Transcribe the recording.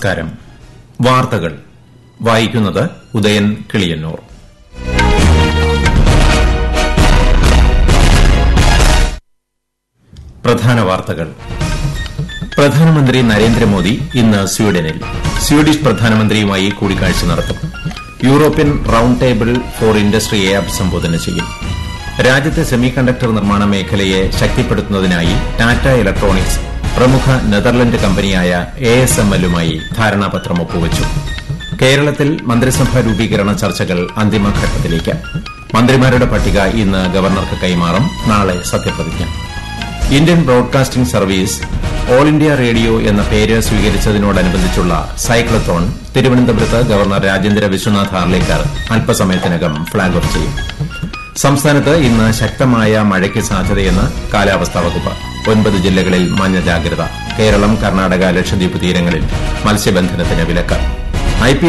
നമസ്കാരം വാർത്തകൾ വായിക്കുന്നത് ഉദയൻ കിളിയന്നൂർ പ്രധാന വാർത്തകൾ പ്രധാനമന്ത്രി നരേന്ദ്രമോദി ഇന്ന് സ്വീഡനിൽ സ്വീഡിഷ് പ്രധാനമന്ത്രിയുമായി കൂടിക്കാഴ്ച നടത്തും യൂറോപ്യൻ റൌണ്ട് ടേബിൾ ഫോർ ഇൻഡസ്ട്രിയെ അഭിസംബോധന ചെയ്യും രാജ്യത്തെ സെമി കണ്ടക്ടർ നിർമ്മാണ മേഖലയെ ശക്തിപ്പെടുത്തുന്നതിനായി ടാറ്റ ഇലക്ട്രോണിക്സ് പ്രമുഖ നെതർലന്റ് കമ്പനിയായ എ എസ് എം എല്ലുമായി ധാരണാപത്രം ഒപ്പുവച്ചു കേരളത്തിൽ മന്ത്രിസഭാ രൂപീകരണ ചർച്ചകൾ അന്തിമഘട്ടത്തിലേക്ക് മന്ത്രിമാരുടെ പട്ടിക ഇന്ന് ഗവർണർക്ക് കൈമാറും നാളെ സത്യപ്രതിജ്ഞ Indian broadcasting service All India Radio എന്ന പേര് സ്വീകരിച്ചതിനോടനുബന്ധിച്ചുള്ള സൈക്ലത്തോൺ തിരുവനന്തപുരത്ത് ഗവർണർ രാജേന്ദ്ര വിശ്വനാഥ് ഹാർലേക്കർ അല്പസമയത്തിനകം ഫ്ളാഗ് ഓഫ് ചെയ്യും സംസ്ഥാനത്ത് ഇന്ന് ശക്തമായ മഴയ്ക്ക് സാധ്യതയെന്ന് കാലാവസ്ഥാ വകുപ്പ് ഒൻപത് ജില്ലകളിൽ മഞ്ഞ ജാഗ്രത കേരളം കർണാടക ലക്ഷദ്വീപ് തീരങ്ങളിൽ മത്സ്യബന്ധനത്തിന് വിലക്ക് ഐ പി